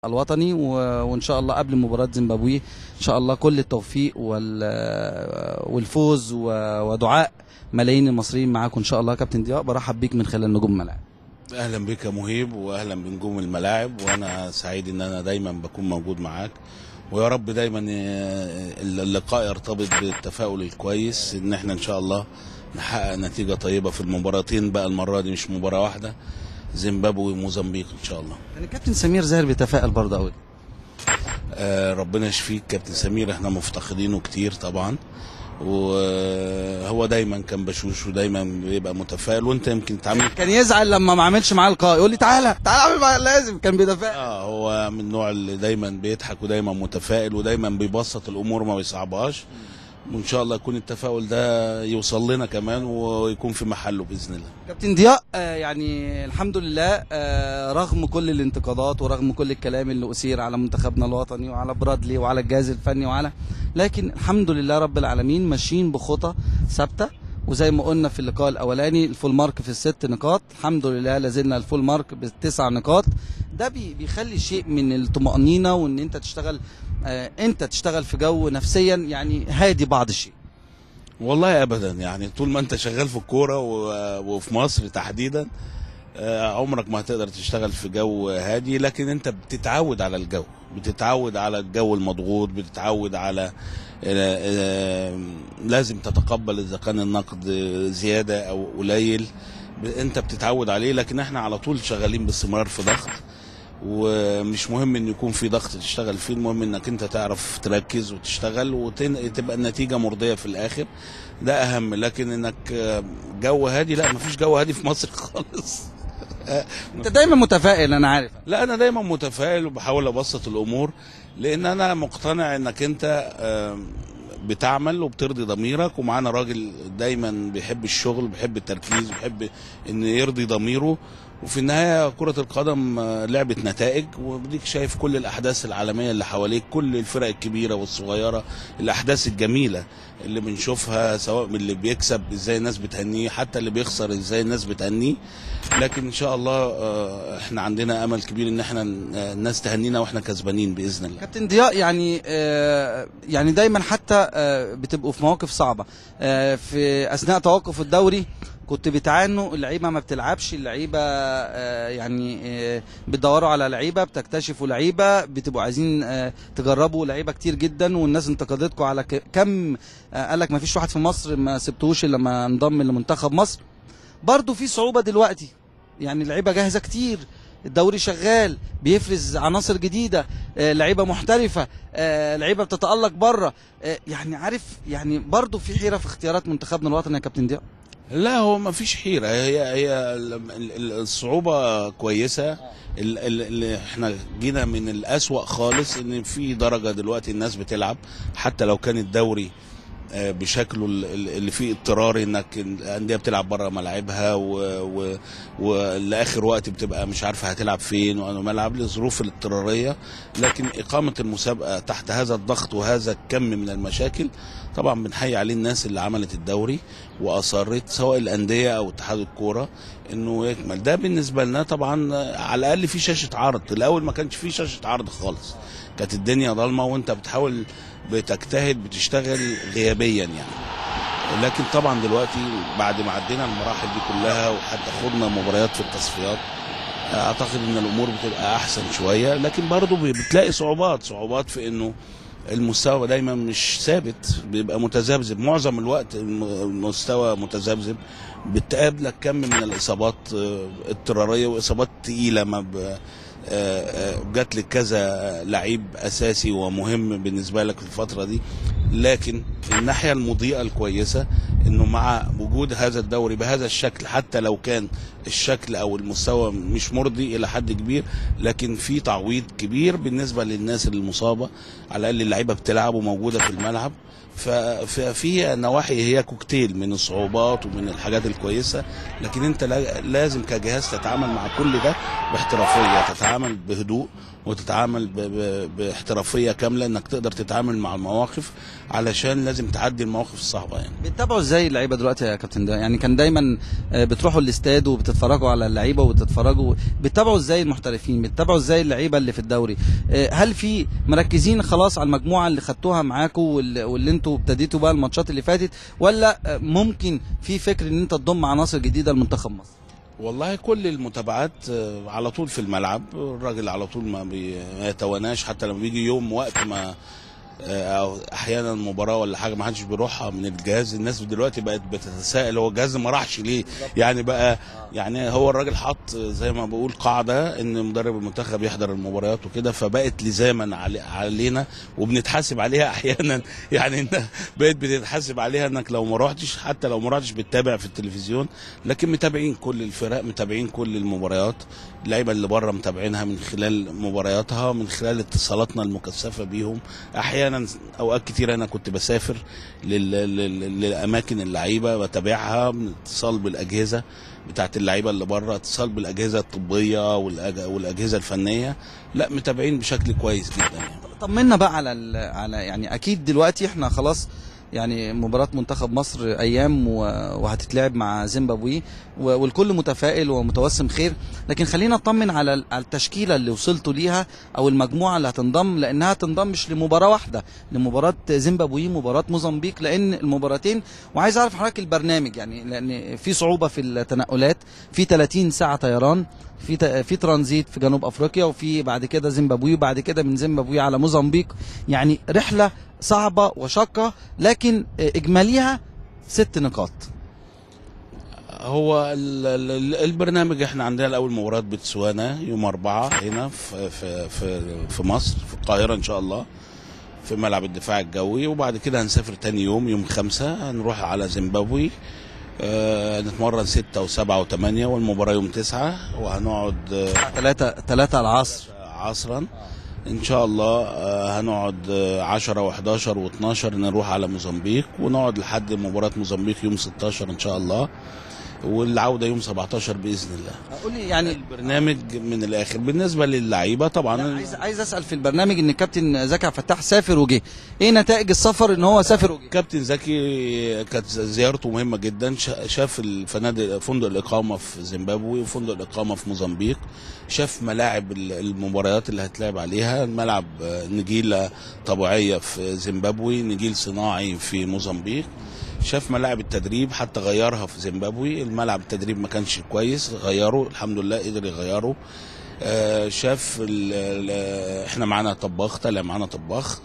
الوطني و- وان شاء الله قبل مباراه زيمبابوي ان شاء الله كل التوفيق وال- والفوز و- ودعاء ملايين المصريين معاكم ان شاء الله يا كابتن ضياء برحب بيك من خلال نجوم الملاعب اهلا بك يا مهيب واهلا بنجوم الملاعب وانا سعيد ان انا دايما بكون موجود معاك ويا رب دايما آه، اللقاء يرتبط بالتفاؤل الكويس ان احنا ان شاء الله نحقق نتيجه طيبه في المباراتين بقى المره دي مش مباراه واحده زيمبابوي وموزمبيق ان شاء الله يعني كابتن سمير زاهر بيتفائل برضه قوي آه، ربنا يشفيك كابتن سمير احنا مفتقدينه كتير طبعا وهو دايما كان بشوش ودايما بيبقى متفائل وانت يمكن تعمل كان يزعل لما ما عملش معاه لقاء يقول لي تعالى تعالى اعمل معايا لازم كان بيتفائل اه هو من النوع اللي دايما بيضحك ودايما متفائل ودايما بيبسط الامور ما بيصعبهاش وان شاء الله يكون التفاؤل ده يوصل لنا كمان ويكون في محله باذن الله كابتن ضياء آه، يعني الحمد لله آه، رغم كل الانتقادات ورغم كل الكلام اللي أثير على منتخبنا الوطني وعلى برادلي وعلى الجهاز الفني وعلى لكن الحمد لله رب العالمين ماشيين بخطى ثابته وزي ما قلنا في اللقاء الاولاني الفول مارك في الست نقاط الحمد لله لازلنا الفول مارك بالتسع نقاط ده بي- بيخلي شيء من الطمأنينة وان انت تشتغل آه، انت تشتغل في جو نفسيا يعني هادي بعض الشيء والله ابدا يعني طول ما انت شغال في الكوره و- وفي مصر تحديدا آه، عمرك ما هتقدر تشتغل في جو هادي لكن انت بتتعود على الجو بتتعود على الجو المضغوط بتتعود على آه، آه، لازم تتقبل اذا كان النقد زياده او قليل ب- انت بتتعود عليه لكن احنا على طول شغالين باستمرار في ضغط ومش مهم ان يكون في ضغط تشتغل فيه المهم انك انت تعرف تركز وتشتغل وتبقى النتيجه مرضيه في الاخر ده اهم لكن انك آه، جو هادي لا مفيش جو هادي في مصر خالص انت دايما متفائل انا عارف لا انا دايما متفائل وبحاول ابسط الامور لان انا مقتنع انك انت آم، بتعمل وبترضي ضميرك ومعانا راجل دايما بيحب الشغل بيحب التركيز بيحب ان يرضي ضميره وفي النهايه كره القدم آه، لعبه نتائج وبديك شايف كل الاحداث العالميه اللي حواليك كل الفرق الكبيره والصغيره الاحداث الجميله اللي بنشوفها سواء من اللي بيكسب ازاي الناس بتهنيه حتى اللي بيخسر ازاي الناس بتهنيه لكن ان شاء الله آه، احنا عندنا امل كبير ان احنا آه، الناس تهنينا واحنا كسبانين باذن الله كابتن ضياء يعني آه يعني دايما حتى آه بتبقوا في مواقف صعبه آه في اثناء توقف الدوري كنت بتعانوا اللعيبه ما بتلعبش اللعيبه آه يعني آه بتدوروا على لعيبه بتكتشفوا لعيبه بتبقوا عايزين آه تجربوا لعيبه كتير جدا والناس انتقدتكم على ك- كم آه قال لك ما فيش واحد في مصر ما سبتوش الا لما انضم لمنتخب مصر برضو في صعوبه دلوقتي يعني اللعيبه جاهزه كتير الدوري شغال بيفرز عناصر جديده آه، لعيبه محترفه آه، لعيبه بتتالق بره آه، يعني عارف يعني برضو في حيره في اختيارات منتخبنا الوطني يا كابتن ضياء لا هو ما فيش حيره هي هي ال- ال- الصعوبه كويسه ال- ال- اللي احنا جينا من الاسوأ خالص ان في درجه دلوقتي الناس بتلعب حتى لو كان الدوري آه، بشكله ال- ال- اللي فيه اضطراري انك الانديه بتلعب بره ملاعبها و- و- ولاخر وقت بتبقى مش عارفه هتلعب فين وانا ملعب لظروف الاضطراريه لكن اقامه المسابقه تحت هذا الضغط وهذا الكم من المشاكل طبعا بنحيي عليه الناس اللي عملت الدوري واصرت سواء الانديه او اتحاد الكوره انه يكمل ده بالنسبه لنا طبعا آه، على الاقل في شاشه عرض الاول ما كانش في شاشه عرض خالص كانت الدنيا ضلمه وانت بتحاول بتجتهد بتشتغل غيابيا يعني لكن طبعا دلوقتي بعد ما عدينا المراحل دي كلها وحتى خدنا مباريات في التصفيات اعتقد ان الامور بتبقى احسن شويه لكن برضه بتلاقي صعوبات صعوبات في انه المستوى دايما مش ثابت بيبقى متذبذب معظم الوقت الم- المستوى متذبذب بتقابلك كم من الاصابات آه، اضطراريه واصابات تقيله ما ب... آه، آه، جات لك كذا لعيب اساسي ومهم بالنسبه لك في الفتره دي لكن الناحيه المضيئه الكويسه انه مع وجود هذا الدوري بهذا الشكل حتى لو كان الشكل او المستوى مش مرضي الى حد كبير لكن في تعويض كبير بالنسبه للناس المصابه على الاقل اللعيبه بتلعب وموجوده في الملعب ف- ففي نواحي هي كوكتيل من الصعوبات ومن الحاجات الكويسه لكن انت لا- لازم كجهاز تتعامل مع كل ده باحترافيه تتعامل بهدوء وتتعامل ب- ب- باحترافيه كامله انك تقدر تتعامل مع المواقف علشان لازم تعدي المواقف الصعبه يعني بتتابعوا ازاي اللعيبه دلوقتي يا كابتن ده يعني كان دايما آه، بتروحوا الاستاد وبتتفرجوا على اللعيبه وبتتفرجوا بتتابعوا ازاي المحترفين بتتابعوا ازاي اللعيبه اللي في الدوري آه، هل في مركزين خلاص على المجموعه اللي خدتوها معاكم واللي, واللي انتوا ابتديتوا بقى الماتشات اللي فاتت ولا آه، ممكن في فكر ان انت تضم عناصر جديده لمنتخب مصر والله كل المتابعات آه، على طول في الملعب الراجل على طول ما بي- ما يتواناش حتى لما بيجي يوم وقت ما آه، او احيانا مباراه ولا حاجه ما حدش بيروحها من الجهاز الناس دلوقتي بقت بتتساءل هو الجهاز ما راحش ليه يعني بقى يعني هو الراجل حط زي ما بقول قاعده ان مدرب المنتخب يحضر المباريات وكده فبقت لزاما علي علينا وبنتحاسب عليها احيانا يعني انت بقت بتتحاسب عليها انك لو ما رحتش حتى لو ما رحتش بتتابع في التلفزيون لكن متابعين كل الفرق متابعين كل المباريات اللعيبه اللي بره متابعينها من خلال مبارياتها من خلال اتصالاتنا المكثفه بيهم احيانا اوقات كتير انا كنت بسافر لل- لل- للاماكن اللعيبه بتابعها من اتصال بالاجهزه بتاعت اللعيبه اللي بره اتصال بالاجهزه الطبيه والأج- والاجهزه الفنيه لا متابعين بشكل كويس جدا يعني. طمنا بقى على ال- على يعني اكيد دلوقتي احنا خلاص يعني مباراة منتخب مصر ايام و- وهتتلعب مع زيمبابوي و- والكل متفائل ومتوسم خير لكن خلينا نطمن على ال- على التشكيلة اللي وصلتوا ليها او المجموعة اللي هتنضم لانها تنضم مش لمباراة واحدة لمباراة زيمبابوي مباراة موزمبيق لان المباراتين وعايز اعرف حضرتك البرنامج يعني لان في صعوبة في التنقلات في 30 ساعة طيران في ت- في ترانزيت في جنوب افريقيا وفي بعد كده زيمبابوي وبعد كده من زيمبابوي على موزمبيق يعني رحله صعبه وشاقه لكن اجماليها ست نقاط هو ال- ال- البرنامج احنا عندنا الاول مباراه بتسوانا يوم أربعة هنا في في في في مصر في القاهره ان شاء الله في ملعب الدفاع الجوي وبعد كده هنسافر تاني يوم يوم خمسة هنروح على زيمبابوي آه نتمرن ستة وسبعة وثمانية والمباراة يوم تسعة وهنقعد آه ثلاثة ثلاثة العصر عصرا ان شاء الله آه، هنقعد آه، 10 و11 و12 نروح على موزمبيق ونقعد لحد مباراة موزمبيق يوم 16 ان شاء الله والعودة يوم 17 باذن الله قول لي يعني البرنامج من الاخر بالنسبة للعيبة لا، طبعا عايز عايز اسال في البرنامج ان الكابتن زكي عبد الفتاح سافر وجه ايه نتائج السفر ان هو سافر وجه كابتن زكي كانت زيارته مهمه جدا شا- شاف الفنادق فندق الاقامه في زيمبابوي وفندق الاقامه في موزمبيق شاف ملاعب ال- المباريات اللي هتلعب عليها ملعب آه، نجيله طبيعيه في زيمبابوي نجيل صناعي في موزمبيق شاف ملاعب التدريب حتى غيرها في زيمبابوي الملعب التدريب ما كانش كويس غيره الحمد لله قدر يغيره آه، شاف ال ال احنا معانا طباخ طلع معانا طباخ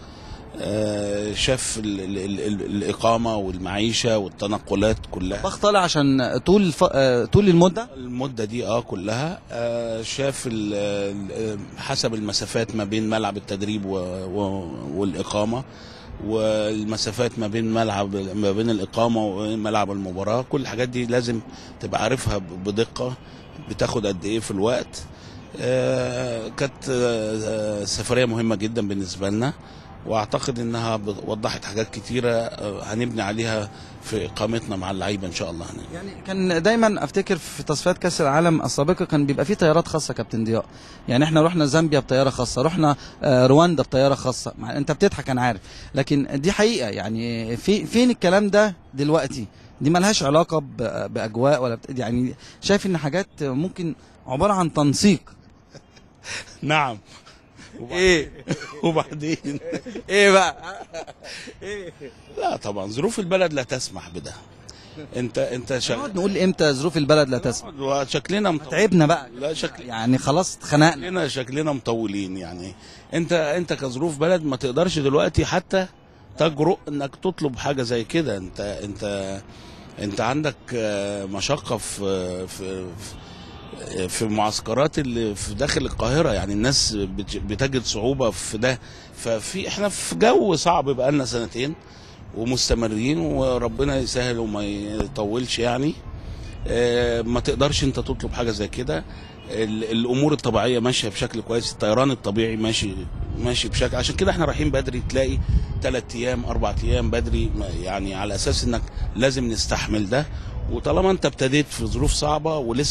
آه، شاف ال ال ال ال الاقامه والمعيشه والتنقلات كلها ضغط طالع عشان طول الف... آه، طول المده المده دي اه كلها آه شاف ال ال حسب المسافات ما بين ملعب التدريب و و والاقامه والمسافات ما بين ملعب ما بين الاقامه وملعب المباراه كل الحاجات دي لازم تبقى عارفها بدقه بتاخد قد ايه في الوقت آه كانت آه سفريه مهمه جدا بالنسبه لنا واعتقد انها ب- وضحت حاجات كتيره آه، هنبني عليها في اقامتنا مع اللعيبه ان شاء الله هناك يعني كان دايما افتكر في تصفيات كاس العالم السابقه كان بيبقى فيه طيارات خاصه كابتن ضياء يعني احنا رحنا زامبيا بطياره خاصه رحنا آه، رواندا بطياره خاصه مع انت بتضحك انا عارف لكن دي حقيقه يعني في فين الكلام ده دلوقتي دي ملهاش علاقه ب- باجواء ولا بت... يعني شايف ان حاجات ممكن عباره عن تنسيق نعم ايه وبعدين ايه بقى لا طبعا ظروف البلد لا تسمح بده انت انت نقعد شغال نقول امتى ظروف البلد لا تسمح وشكلنا مطول تعبنا بقى لا شكل يعني خلاص اتخنقنا شكلنا شكلنا مطولين يعني انت انت كظروف بلد ما تقدرش دلوقتي حتى تجرؤ انك تطلب حاجه زي كده انت انت انت عندك آه، مشقه في في في- في المعسكرات اللي في داخل القاهره يعني الناس بت- بتجد صعوبه في ده ففي احنا في جو صعب بقالنا سنتين ومستمرين وربنا يسهل وما يطولش يعني آه، ما تقدرش انت تطلب حاجه زي كده ال- الامور الطبيعيه ماشيه بشكل كويس الطيران الطبيعي ماشي ماشي بشكل عشان كده احنا رايحين بدري تلاقي ثلاث ايام اربع ايام بدري ما- يعني على اساس انك لازم نستحمل ده وطالما انت ابتديت في ظروف صعبه ولسه